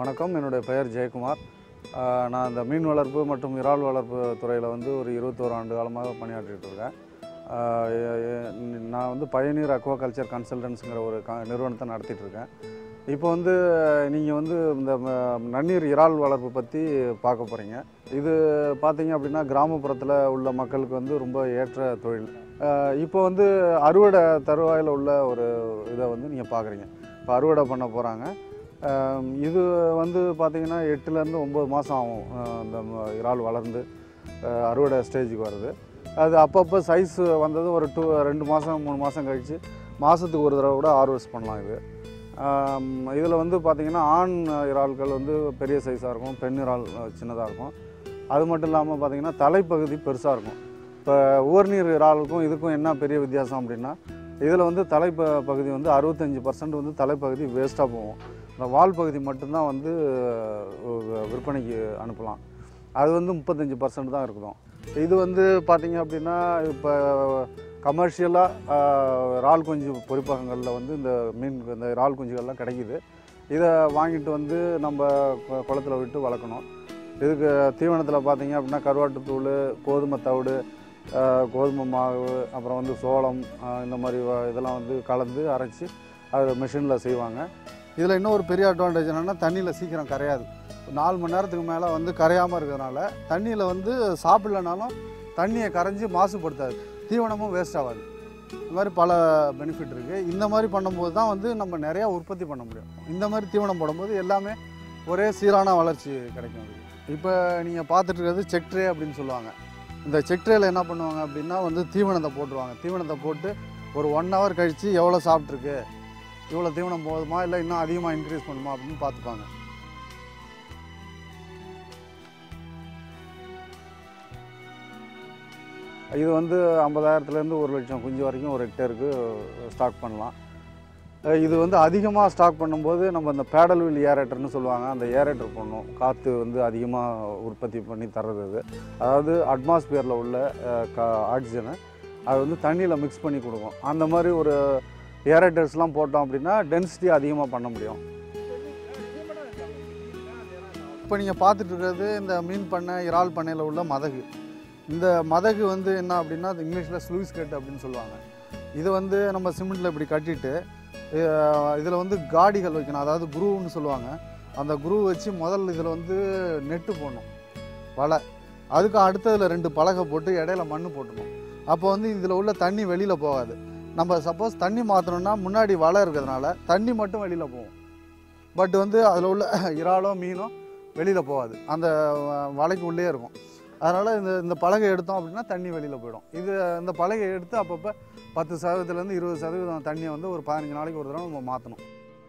வணக்கம் என்னுடைய பெயர் ஜெயக்குமார் ஆஹ் நான் இந்த மீன் வளர்ப்பு மற்றும் இறால் வளர்ப்பு துறையில் வந்து ஒரு இருபத்தோரு ஆண்டு காலமாக பணியாற்றிட்டு இருக்கேன் ஆஹ் எ- எ- நான் வந்து பயனீர் அக்வா கல்ச்சர் கன்சல்டன்ஸுங்கிற ஒரு க நிறுவனத்தை நடத்திட்டு இருக்கேன் இப்போ வந்து நீங்கள் வந்து இந்த ம- நன்னீர் இறால் வளர்ப்பு பற்றி பார்க்க போகிறீங்க இது பார்த்தீங்க அப்படின்னா கிராமப்புறத்தில் உள்ள மக்களுக்கு வந்து ரொம்ப ஏற்ற தொழில் ஆஹ் இப்போ வந்து அறுவடை தருவாயில் உள்ள ஒரு இதை வந்து நீங்கள் பார்க்குறீங்க இப்போ அறுவடை பண்ண போகிறாங்க இது வந்து பார்த்திங்கன்னா எட்டுலேருந்து ஒம்பது மாதம் ஆகும் ஆஹ் இந்த ம- இறால் வளர்ந்து ஆஹ் அறுவடை ஸ்டேஜுக்கு வருது அது அப்பப்போ சைஸ் வந்தது ஒரு டூ ரெண்டு மாதம் மூணு மாதம் கழித்து மாதத்துக்கு ஒரு தடவை கூட ஹார்வெஸ்ட் பண்ணலாம் இது இதில் வந்து பார்த்திங்கன்னா ஆண் இறால்கள் வந்து பெரிய சைஸாக இருக்கும் பெண் இறால் சின்னதாக இருக்கும் அது மட்டும் இல்லாமல் பார்த்திங்கன்னா தலைப்பகுதி பெருசாக இருக்கும் இப்போ உவர்நீர் இறாலுக்கும் இதுக்கும் என்ன பெரிய வித்தியாசம் அப்படின்னா இதில் வந்து தலைப்ப பகுதி வந்து அறுபத்தஞ்சி பர்சன்ட் வந்து தலைப்பகுதி வேஸ்ட்டாக போகும் இந்த வால் பகுதி மட்டும்தான் வந்து அஹ், விற்பனைக்கு அனுப்பலாம் அது வந்து முப்பத்தஞ்சு பர்சன்ட் தான் இருக்கும் இது வந்து பார்த்திங்க அப்படின்னா இப்போ கமர்ஷியலாக இறால் குஞ்சு பொறிப்பகங்களில் வந்து இந்த மீன் இந்த இறால் குஞ்சுகள்லாம் கிடைக்கிது இதை வாங்கிட்டு வந்து நம்ம கு- குளத்துல விட்டு வளர்க்கணும் இதுக்கு தீவனத்தில் பார்த்தீங்க அப்படின்னா கருவாட்டுத்தூள் கோதுமை தவிடு ஆஹ், கோதுமை மாவு அப்புறம் வந்து சோளம் ஆஹ், இந்த மாதிரி வ- இதெல்லாம் வந்து கலந்து அரைச்சி அது மிஷினில் செய்வாங்க இதில் இன்னும் ஒரு பெரிய அட்வான்டேஜ் என்னென்னா தண்ணியில் சீக்கிரம் கரையாது நாலு மணி நேரத்துக்கு மேலே வந்து கரையாமல் இருக்கிறதுனால தண்ணியில் வந்து சாப்பிட்லனாலும் தண்ணியை கரைஞ்சி மாசுபடுத்தாது தீவனமும் வேஸ்ட் ஆகாது இந்த மாதிரி பல பெனிஃபிட் இருக்குது இந்த மாதிரி பண்ணும்போது தான் வந்து நம்ம நிறையா உற்பத்தி பண்ண முடியும் இந்த மாதிரி தீவனம் போடும்போது எல்லாமே ஒரே சீரான வளர்ச்சி கிடைக்கும் அதுக்கு இப்போ நீங்கள் பார்த்துட்டு இருக்கிறது செக் ட்ரே அப்படின்னு சொல்லுவாங்க இந்த செக் ட்ரேயில் என்ன பண்ணுவாங்க அப்படின்னா வந்து தீவனத்தை போட்டுருவாங்க தீவனத்தை போட்டு ஒரு ஒன் ஹவர் கழித்து எவ்வளோ சாப்பிட்ருக்கு இவ்வளோ தீவனம் போதுமா இல்லை இன்னும் அதிகமாக இன்க்ரீஸ் பண்ணுமா அப்படின்னு பார்த்துப்பாங்க இது வந்து ஐம்பதாயிரத்துலேருந்து ஒரு லட்சம் குஞ்சு வரைக்கும் ஒரு ஹெக்டேருக்கு ஸ்டாக் பண்ணலாம் அஹ் இது வந்து அதிகமாக ஸ்டாக் பண்ணும்போது நம்ம இந்த பேடல் வீல் ஏரேட்டர்னு சொல்லுவாங்க அந்த ஏரேட்டர் பண்ணணும் காற்று வந்து அதிகமாக உற்பத்தி பண்ணி தர்றது அது அதாவது அட்மாஸ்பியரில் உள்ள அஹ், கா ஆக்சிஜனை அது வந்து தண்ணியில் மிக்ஸ் பண்ணி கொடுக்கும் அந்த மாதிரி ஒரு ஏரேட்டர்ஸ்லாம் போட்டோம் அப்படின்னா டென்சிட்டி அதிகமாக பண்ண முடியும் இப்போ நீங்கள் பார்த்துட்டு இருக்கிறது இந்த மீன் பண்ணை இறால் பண்ணையில் உள்ள மதகு இந்த மதகு வந்து என்ன அப்படின்னா அது இங்கிலீஷில் ஸ்லூஸ் கட் அப்படின்னு சொல்லுவாங்க இது வந்து நம்ம சிமெண்ட்டில் இப்படி கட்டிட்டு இதில் வந்து காடிகள் வைக்கணும் அதாவது குரூவ்னு சொல்லுவாங்க அந்த குரூவ் வச்சு முதல்ல இதில் வந்து நெட்டு போடணும் வலை அதுக்கு அடுத்ததில் ரெண்டு பலகை போட்டு இடையில மண் போட்டணும் அப்போ வந்து இதில் உள்ள தண்ணி வெளியில் போகாது நம்ம சப்போஸ் தண்ணி மாற்றணும்னா முன்னாடி வலை இருக்கிறதுனால தண்ணி மட்டும் வெளியில் போகும் பட் வந்து அதில் உள்ள இறாலோ மீனோ வெளியில் போகாது அந்த வ- வலைக்கு உள்ளே இருக்கும் அதனால் இந்த இந்த பலகை எடுத்தோம் அப்படின்னா தண்ணி வெளியில் போயிடும் இது இந்த பலகை எடுத்து அப்பப்போ பத்து சதவீதத்துலேருந்து இருபது சதவீதம் தண்ணியை வந்து ஒரு பதினஞ்சு நாளைக்கு ஒரு தடவை நம்ம மாற்றணும்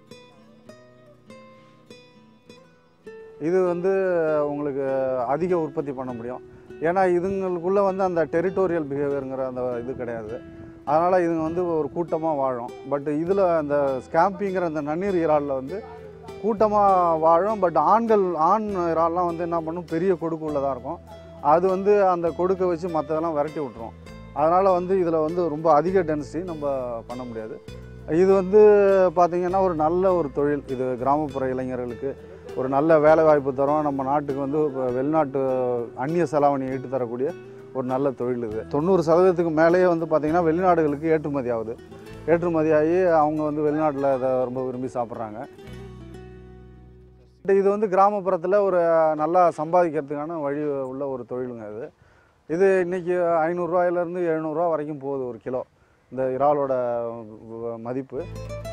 இது வந்து உங்களுக்கு அதிக உற்பத்தி பண்ண முடியும் ஏன்னா இதுங்களுக்குள்ளே வந்து அந்த டெரிட்டோரியல் பிஹேவியருங்கிற அந்த இது கிடையாது அதனால் இதுங்க வந்து ஒரு கூட்டமாக வாழும் பட் இதில் அந்த ஸ்கேம்பிங்கிற அந்த நன்னீர் இறாலில் வந்து கூட்டமாக வாழும் பட் ஆண்கள் ஆண் இறால்லாம் வந்து என்ன பண்ணும் பெரிய கொடுக்கு உள்ளதாக இருக்கும் அது வந்து அந்த கொடுக்கை வச்சு மற்றதெல்லாம் விரட்டி விட்டுரும் அதனால் வந்து இதில் வந்து ரொம்ப அதிக டென்சிட்டி நம்ம பண்ண முடியாது இது வந்து பார்த்திங்கன்னா ஒரு நல்ல ஒரு தொழில் இது கிராமப்புற இளைஞர்களுக்கு ஒரு நல்ல வேலை வாய்ப்பு தரும் நம்ம நாட்டுக்கு வந்து இப்ப வெளிநாட்டு அந்நிய செலாவணி ஈட்டு தரக்கூடிய ஒரு நல்ல தொழில் இது தொண்ணூறு சதவீதத்துக்கு மேலேயே வந்து பார்த்திங்கன்னா வெளிநாடுகளுக்கு ஏற்றுமதி ஆகுது ஏற்றுமதியாகி அவங்க வந்து வெளிநாட்டில் இதை ரொம்ப விரும்பி சாப்பிட்றாங்க இது வந்து கிராமப்புறத்தில் ஒரு நல்லா சம்பாதிக்கிறதுக்கான வழி உள்ள ஒரு தொழிலுங்க இது இது இன்றைக்கி ஐநூறுரூவாயிலேருந்து எழுநூறுவா வரைக்கும் போகுது ஒரு கிலோ இந்த இறாலோட வ- மதிப்பு